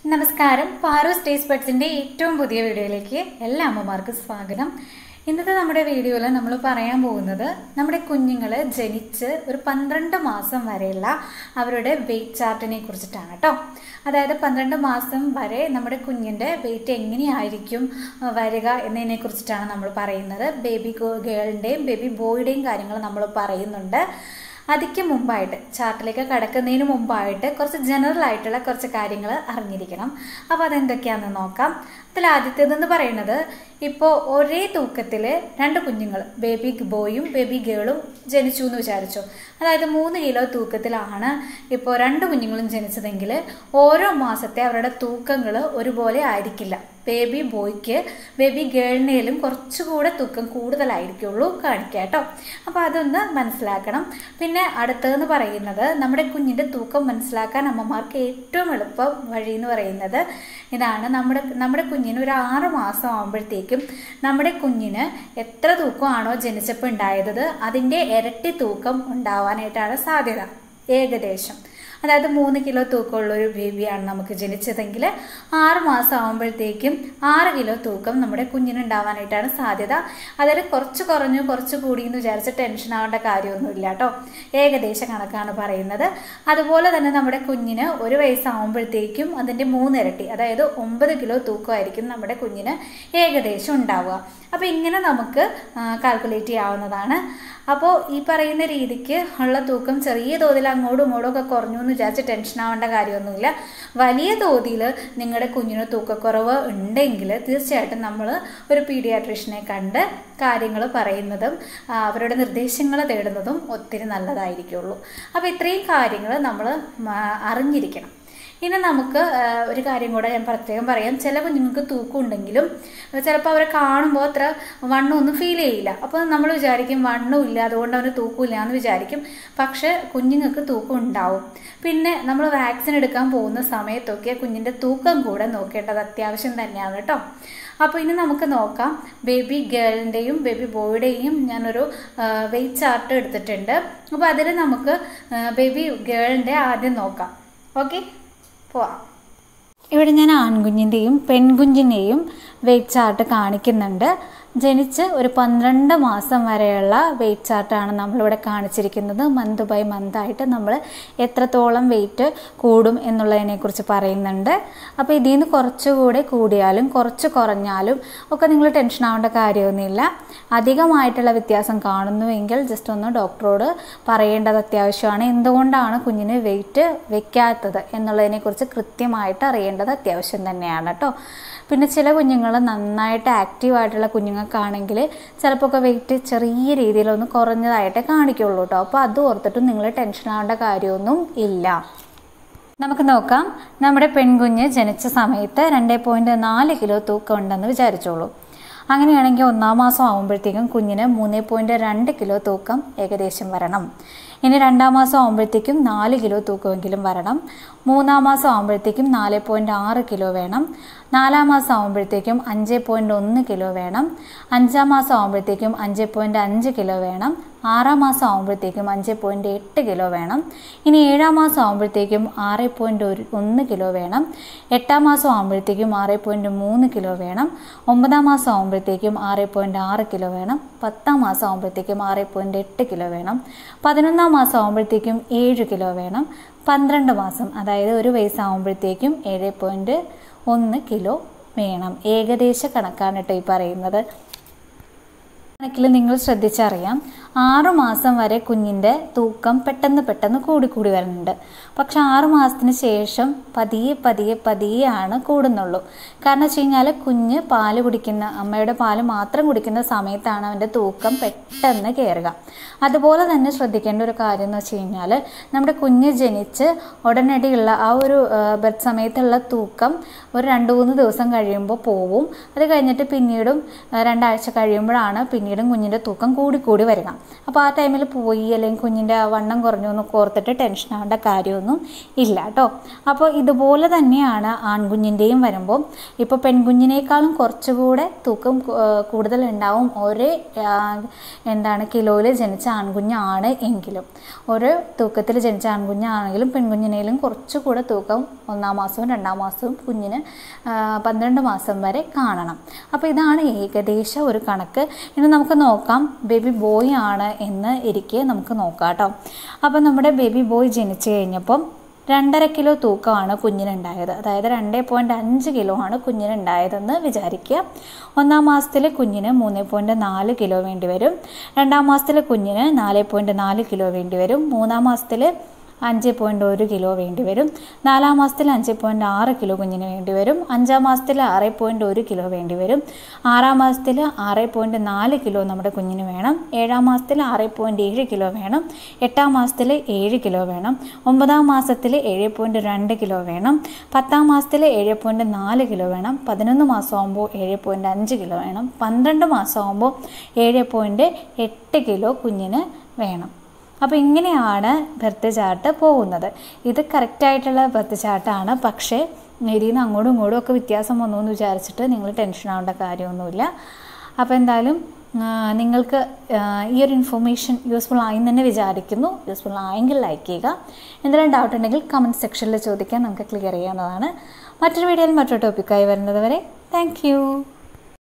നമസ്കാരം പാറൂസ് ടേസ്റ്റ് ബഡ്സിന്റെ ഏറ്റവും പുതിയ വീഡിയോയിലേക്ക് എല്ലാ അമ്മമാർക്കും സ്വാഗതം ഇന്നത്തെ നമ്മുടെ വീഡിയോയിൽ നമ്മൾ പറയാൻ പോകുന്നത് നമ്മുടെ കുഞ്ഞുങ്ങൾ ജനിച്ച് ഒരു പന്ത്രണ്ട് മാസം വരെയുള്ള അവരുടെ വെയിറ്റ് ചാർട്ടിനെ കുറിച്ചിട്ടാണ് കേട്ടോ അതായത് പന്ത്രണ്ട് മാസം വരെ നമ്മുടെ കുഞ്ഞിൻ്റെ വെയിറ്റ് എങ്ങനെയായിരിക്കും ആ, വരിക എന്നതിനെ കുറിച്ചിട്ടാണ് നമ്മൾ പറയുന്നത് ബേബി ഗേളിൻ്റെയും ബേബി ബോയുടെയും കാര്യങ്ങൾ നമ്മൾ പറയുന്നുണ്ട് അതിക്ക് മുമ്പായിട്ട് ചാർട്ടിലേക്ക് കടക്കുന്നതിന് മുമ്പായിട്ട് കുറച്ച് ജനറൽ ആയിട്ടുള്ള കുറച്ച് കാര്യങ്ങൾ അറിഞ്ഞിരിക്കണം അപ്പോൾ അതെന്തൊക്കെയാണെന്ന് നോക്കാം അതിൽ ആദ്യത്തേതെന്ന് പറയുന്നത് ഇപ്പോൾ ഒരേ തൂക്കത്തിൽ രണ്ട് കുഞ്ഞുങ്ങൾ ബേബി ബോയും ബേബി ഗേളും ജനിച്ചു എന്ന് വിചാരിച്ചു അതായത് മൂന്ന് കിലോ തൂക്കത്തിലാണ് ഇപ്പോൾ രണ്ട് കുഞ്ഞുങ്ങളും ജനിച്ചതെങ്കിൽ ഓരോ മാസത്തെ അവരുടെ തൂക്കങ്ങൾ ഒരുപോലെ ആയിരിക്കില്ല ബേബി ബോയ്ക്ക് ബേബി ഗേളിനേലും കുറച്ചുകൂടെ തൂക്കം കൂടുതലായിരിക്കുള്ളൂ കാണിക്കുക കേട്ടോ അപ്പോൾ അതൊന്ന് മനസ്സിലാക്കണം പിന്നെ അടുത്തതെന്ന് പറയുന്നത് നമ്മുടെ കുഞ്ഞിൻ്റെ തൂക്കം മനസ്സിലാക്കാൻ അമ്മമാർക്ക് ഏറ്റവും എളുപ്പം വഴി എന്ന് പറയുന്നത് ഇതാണ് നമ്മുടെ നമ്മുടെ കുഞ്ഞിന് ഒരു ആറ് മാസം ആകുമ്പോഴത്തേക്കും നമ്മുടെ കുഞ്ഞിന് എത്ര തൂക്കമാണോ ജനിച്ചപ്പോൾ ഉണ്ടായത് അതിൻ്റെ ഇരട്ടി തൂക്കം ഉണ്ടാവാനായിട്ടാണ് സാധ്യത ഏകദേശം അതായത് മൂന്ന് കിലോ തൂക്കമുള്ള ഒരു ബേബിയാണ് നമുക്ക് ജനിച്ചതെങ്കിൽ ആറ് മാസം ആകുമ്പോഴത്തേക്കും ആറ് കിലോ തൂക്കം നമ്മുടെ കുഞ്ഞിന് ഉണ്ടാവാനായിട്ടാണ് സാധ്യത അതിൽ കുറച്ച് കുറഞ്ഞു കുറച്ച് കൂടി എന്ന് വിചാരിച്ച് ടെൻഷൻ ആവേണ്ട കാര്യമൊന്നുമില്ല കേട്ടോ ഏകദേശ കണക്കാണ് പറയുന്നത് അതുപോലെ തന്നെ നമ്മുടെ കുഞ്ഞിന് ഒരു വയസ്സാകുമ്പോഴത്തേക്കും അതിൻ്റെ മൂന്നിരട്ടി അതായത് ഒമ്പത് കിലോ തൂക്കമായിരിക്കും നമ്മുടെ കുഞ്ഞിന് ഏകദേശം ഉണ്ടാവുക അപ്പോൾ ഇങ്ങനെ നമുക്ക് കാൽക്കുലേറ്റ് ചെയ്യാവുന്നതാണ് അപ്പോൾ ഈ പറയുന്ന രീതിക്ക് ഉള്ള തൂക്കം ചെറിയ തോതിൽ അങ്ങോട്ടും ഇങ്ങോട്ടും ഒക്കെ കുറഞ്ഞു എന്ന് വിചാരിച്ച് ടെൻഷൻ ആവേണ്ട കാര്യമൊന്നുമില്ല വലിയ തോതിൽ നിങ്ങളുടെ കുഞ്ഞിന് തൂക്കക്കുറവ് ഉണ്ടെങ്കിൽ തീർച്ചയായിട്ടും നമ്മൾ ഒരു പീഡിയാട്രീഷനെ കണ്ട് കാര്യങ്ങൾ പറയുന്നതും ആ, അവരുടെ നിർദ്ദേശങ്ങൾ തേടുന്നതും ഒത്തിരി നല്ലതായിരിക്കുള്ളൂ അപ്പോൾ ഇത്രയും കാര്യങ്ങൾ നമ്മൾ അറിഞ്ഞിരിക്കണം ഇനി നമുക്ക് ആ, ഒരു കാര്യം കൂടെ ഞാൻ പ്രത്യേകം പറയാം ചില കുഞ്ഞുങ്ങൾക്ക് തൂക്കം ഉണ്ടെങ്കിലും ചിലപ്പോൾ അവരെ കാണുമ്പോൾ അത്ര വണ്ണം ഒന്നും ഫീൽ ചെയ്യില്ല അപ്പോൾ നമ്മൾ വിചാരിക്കും വണ്ണം ഇല്ല അതുകൊണ്ട് അവന് തൂക്കമില്ല എന്ന് വിചാരിക്കും പക്ഷേ കുഞ്ഞുങ്ങൾക്ക് തൂക്കം ഉണ്ടാവും പിന്നെ നമ്മൾ വാക്സിൻ എടുക്കാൻ പോകുന്ന സമയത്തൊക്കെ കുഞ്ഞിൻ്റെ തൂക്കം കൂടെ നോക്കേണ്ടത് അത്യാവശ്യം തന്നെയാണ് കേട്ടോ അപ്പോൾ ഇനി നമുക്ക് നോക്കാം ബേബി ഗേളിൻ്റെയും ബേബി ബോയുടെയും ഞാനൊരു വെയിറ്റ് ചാർട്ട് എടുത്തിട്ടുണ്ട് അപ്പോൾ അതിൽ നമുക്ക് ബേബി ഗേളിൻ്റെ ആദ്യം നോക്കാം ഓക്കെ പോവാം ഇവിടെ ഞാൻ ആൺകുഞ്ഞിൻ്റെയും പെൺകുഞ്ഞിൻ്റെയും വെയിറ്റ് ചാർട്ട് കാണിക്കുന്നുണ്ട് ജനിച്ച് ഒരു പന്ത്രണ്ട് മാസം വരെയുള്ള വെയിറ്റ് ചാർട്ടാണ് നമ്മളിവിടെ കാണിച്ചിരിക്കുന്നത് മന്ത് ബൈ മന്ത് ആയിട്ട് നമ്മൾ എത്രത്തോളം വെയിറ്റ് കൂടും എന്നുള്ളതിനെക്കുറിച്ച് പറയുന്നുണ്ട് അപ്പോൾ ഇതിൽ നിന്ന് കുറച്ചുകൂടെ കൂടിയാലും കുറച്ച് കുറഞ്ഞാലും ഒക്കെ നിങ്ങൾ ടെൻഷൻ ആവേണ്ട കാര്യമൊന്നുമില്ല അധികമായിട്ടുള്ള വ്യത്യാസം കാണുന്നുവെങ്കിൽ ജസ്റ്റ് ഒന്ന് ഡോക്ടറോട് പറയേണ്ടത് അത്യാവശ്യമാണ് എന്തുകൊണ്ടാണ് കുഞ്ഞിന് വെയിറ്റ് വെക്കാത്തത് എന്നുള്ളതിനെക്കുറിച്ച് കൃത്യമായിട്ട് അറിയേണ്ടത് അത്യാവശ്യം തന്നെയാണ് കേട്ടോ പിന്നെ ചില കുഞ്ഞുങ്ങൾ നന്നായിട്ട് ആക്റ്റീവ് ആയിട്ടുള്ള കുഞ്ഞുങ്ങൾക്കാണെങ്കിൽ ചിലപ്പോൾ ഒക്കെ വെയിറ്റ് ചെറിയ രീതിയിലൊന്ന് കുറഞ്ഞതായിട്ടേ കാണിക്കുള്ളൂ കേട്ടോ അപ്പോൾ അത് ഓർത്തിട്ടും നിങ്ങൾ ടെൻഷൻ ആവേണ്ട കാര്യമൊന്നും ഇല്ല നമുക്ക് നോക്കാം നമ്മുടെ പെൺകുഞ്ഞ് ജനിച്ച സമയത്ത് രണ്ട് പോയിൻറ്റ് നാല് കിലോ തൂക്കം ഉണ്ടെന്ന് വിചാരിച്ചോളൂ അങ്ങനെയാണെങ്കിൽ ഒന്നാം മാസം ആകുമ്പോഴത്തേക്കും കുഞ്ഞിന് മൂന്ന് പോയിൻറ്റ് രണ്ട് കിലോ തൂക്കം ഏകദേശം വരണം ഇനി രണ്ടാം മാസം ആകുമ്പോഴത്തേക്കും നാല് കിലോ തൂക്കമെങ്കിലും വരണം മൂന്നാം മാസം ആകുമ്പോഴത്തേക്കും നാല് പോയിൻറ്റ് ആറ് കിലോ വേണം നാലാം മാസം ആകുമ്പോഴത്തേക്കും അഞ്ച് പോയിൻറ്റ് ഒന്ന് കിലോ വേണം അഞ്ചാം മാസം ആകുമ്പോഴത്തേക്കും അഞ്ച് പോയിൻറ്റ് അഞ്ച് കിലോ വേണം ആറാം മാസം ആകുമ്പോഴത്തേക്കും അഞ്ച് പോയിൻറ്റ് എട്ട് കിലോ വേണം ഇനി ഏഴാം മാസം ആകുമ്പോഴത്തേക്കും ആറ് പോയിൻറ്റ് ഒരു ഒന്ന് കിലോ വേണം എട്ടാം മാസം ആകുമ്പോഴത്തേക്കും ആറ് പോയിൻറ്റ് മൂന്ന് കിലോ വേണം ഒമ്പതാം മാസം ആകുമ്പോഴത്തേക്കും ആറ് പോയിൻറ്റ് ആറ് കിലോ വേണം പത്താം മാസം ആകുമ്പോഴത്തേക്കും ആറ് പോയിൻറ്റ് എട്ട് കിലോ വേണം പതിനൊന്നാം മാസം ആകുമ്പോഴത്തേക്കും ഏഴ് കിലോ വേണം പന്ത്രണ്ട് മാസം അതായത് ഒരു വയസ്സാകുമ്പോഴത്തേക്കും ഏഴ് പോയിൻറ്റ് ഒന്ന് കിലോ വേണം ഏകദേശ കണക്കാണ് കേട്ടോ ഈ പറയുന്നത് കണക്കിൽ നിങ്ങൾ ശ്രദ്ധിച്ചറിയാം ആറു മാസം വരെ കുഞ്ഞിൻ്റെ തൂക്കം പെട്ടെന്ന് പെട്ടെന്ന് കൂടിക്കൂടി വരുന്നുണ്ട് പക്ഷെ ആറു മാസത്തിന് ശേഷം പതിയെ പതിയെ പതിയെയാണ് കൂടുന്നുള്ളൂ കാരണം വെച്ച് കഴിഞ്ഞാൽ കുഞ്ഞ് പാല് കുടിക്കുന്ന അമ്മയുടെ പാല് മാത്രം കുടിക്കുന്ന സമയത്താണ് അവൻ്റെ തൂക്കം പെട്ടെന്ന് കയറുക അതുപോലെ തന്നെ ശ്രദ്ധിക്കേണ്ട ഒരു കാര്യം എന്ന് വെച്ച് കഴിഞ്ഞാൽ നമ്മുടെ കുഞ്ഞ് ജനിച്ച് ഉടനടിയുള്ള ആ ഒരു ബർത്ത് സമയത്തുള്ള തൂക്കം ഒരു രണ്ട് മൂന്ന് ദിവസം കഴിയുമ്പോൾ പോവും അത് കഴിഞ്ഞിട്ട് പിന്നീടും ആ, രണ്ടാഴ്ച കഴിയുമ്പോഴാണ് പിന്നീട് പിന്നീടും കുഞ്ഞിൻ്റെ തൂക്കം കൂടി കൂടി വരിക അപ്പോൾ ആ ടൈമിൽ പോയി അല്ലെങ്കിൽ കുഞ്ഞിൻ്റെ വണ്ണം കുറഞ്ഞു എന്നൊക്കെ ഓർത്തിട്ട് ടെൻഷൻ ആവേണ്ട കാര്യമൊന്നും ഇല്ല കേട്ടോ അപ്പോൾ ഇതുപോലെ തന്നെയാണ് ആൺകുഞ്ഞിൻ്റെയും വരുമ്പോൾ ഇപ്പോൾ പെൺകുഞ്ഞിനേക്കാളും കുറച്ചുകൂടെ തൂക്കം കൂടുതൽ ഉണ്ടാവും ഒരേ എന്താണ് കിലോയിൽ ജനിച്ച ആൺകുഞ്ഞാണ് എങ്കിലും ഒരു തൂക്കത്തിൽ ജനിച്ച ആൺകുഞ്ഞാണെങ്കിലും പെൺകുഞ്ഞിനേലും കുറച്ചുകൂടെ തൂക്കം ഒന്നാം മാസവും രണ്ടാം മാസവും കുഞ്ഞിന് പന്ത്രണ്ട് മാസം വരെ കാണണം അപ്പോൾ ഇതാണ് ഏകദേശം ഒരു കണക്ക് ഇനി നമുക്ക് നോക്കാം ബേബി ബോയ് ആണ് എന്ന് ഇരിക്കെ നമുക്ക് നോക്കാം കേട്ടോ അപ്പോൾ നമ്മുടെ ബേബി ബോയ് ജനിച്ചു കഴിഞ്ഞപ്പം രണ്ടര കിലോ തൂക്കമാണ് കുഞ്ഞിനുണ്ടായത് അതായത് രണ്ട് പോയിൻറ്റ് അഞ്ച് കിലോ ആണ് കുഞ്ഞിനുണ്ടായതെന്ന് വിചാരിക്കുക ഒന്നാം മാസത്തിൽ കുഞ്ഞിന് മൂന്ന് പോയിൻറ്റ് നാല് കിലോ വേണ്ടി വരും രണ്ടാം മാസത്തിൽ കുഞ്ഞിന് നാല് പോയിൻറ്റ് നാല് കിലോ വേണ്ടി വരും മൂന്നാം മാസത്തിൽ അഞ്ച് പോയിൻറ്റ് ഒരു കിലോ വേണ്ടി വരും നാലാം മാസത്തിൽ അഞ്ച് പോയിൻറ്റ് ആറ് കിലോ കുഞ്ഞിന് വേണ്ടി വരും അഞ്ചാം മാസത്തിൽ ആറ് പോയിൻറ്റ് ഒരു കിലോ വേണ്ടി വരും ആറാം മാസത്തിൽ ആറ് പോയിൻറ്റ് നാല് കിലോ നമ്മുടെ കുഞ്ഞിന് വേണം ഏഴാം മാസത്തിൽ ആറ് പോയിൻറ്റ് ഏഴ് കിലോ വേണം എട്ടാം മാസത്തിൽ ഏഴ് കിലോ വേണം ഒമ്പതാം മാസത്തിൽ ഏഴ് പോയിൻറ്റ് രണ്ട് കിലോ വേണം പത്താം മാസത്തിൽ ഏഴ് പോയിൻറ്റ് നാല് കിലോ വേണം പതിനൊന്ന് മാസമാകുമ്പോൾ ഏഴ് പോയിൻറ്റ് അഞ്ച് കിലോ വേണം പന്ത്രണ്ട് മാസമാകുമ്പോൾ ഏഴ് പോയിൻറ്റ് എട്ട് കിലോ കുഞ്ഞിന് വേണം അപ്പോൾ ഇങ്ങനെയാണ് ബർത്ത് ചാർട്ട് പോകുന്നത് ഇത് കറക്റ്റായിട്ടുള്ള ബർത്ത് ചാർട്ടാണ് പക്ഷേ ഇതിൽ നിന്ന് അങ്ങോട്ടും ഇങ്ങോട്ടും ഒക്കെ വ്യത്യാസം വന്നു എന്ന് വിചാരിച്ചിട്ട് നിങ്ങൾ ടെൻഷൻ ആവേണ്ട കാര്യമൊന്നുമില്ല അപ്പോൾ എന്തായാലും നിങ്ങൾക്ക് ഈ ഒരു ഇൻഫർമേഷൻ യൂസ്ഫുൾ ആയി തന്നെ വിചാരിക്കുന്നു യൂസ്ഫുൾ ആയെങ്കിൽ ലൈക്ക് ചെയ്യുക എന്തെങ്കിലും ഡൗട്ട് ഉണ്ടെങ്കിൽ കമൻറ്റ് സെക്ഷനിൽ ചോദിക്കാൻ നമുക്ക് ക്ലിയർ ചെയ്യാവുന്നതാണ് മറ്റൊരു വീഡിയോയിൽ മറ്റൊരു ടോപ്പിക്കായി വരുന്നത് വരെ താങ്ക്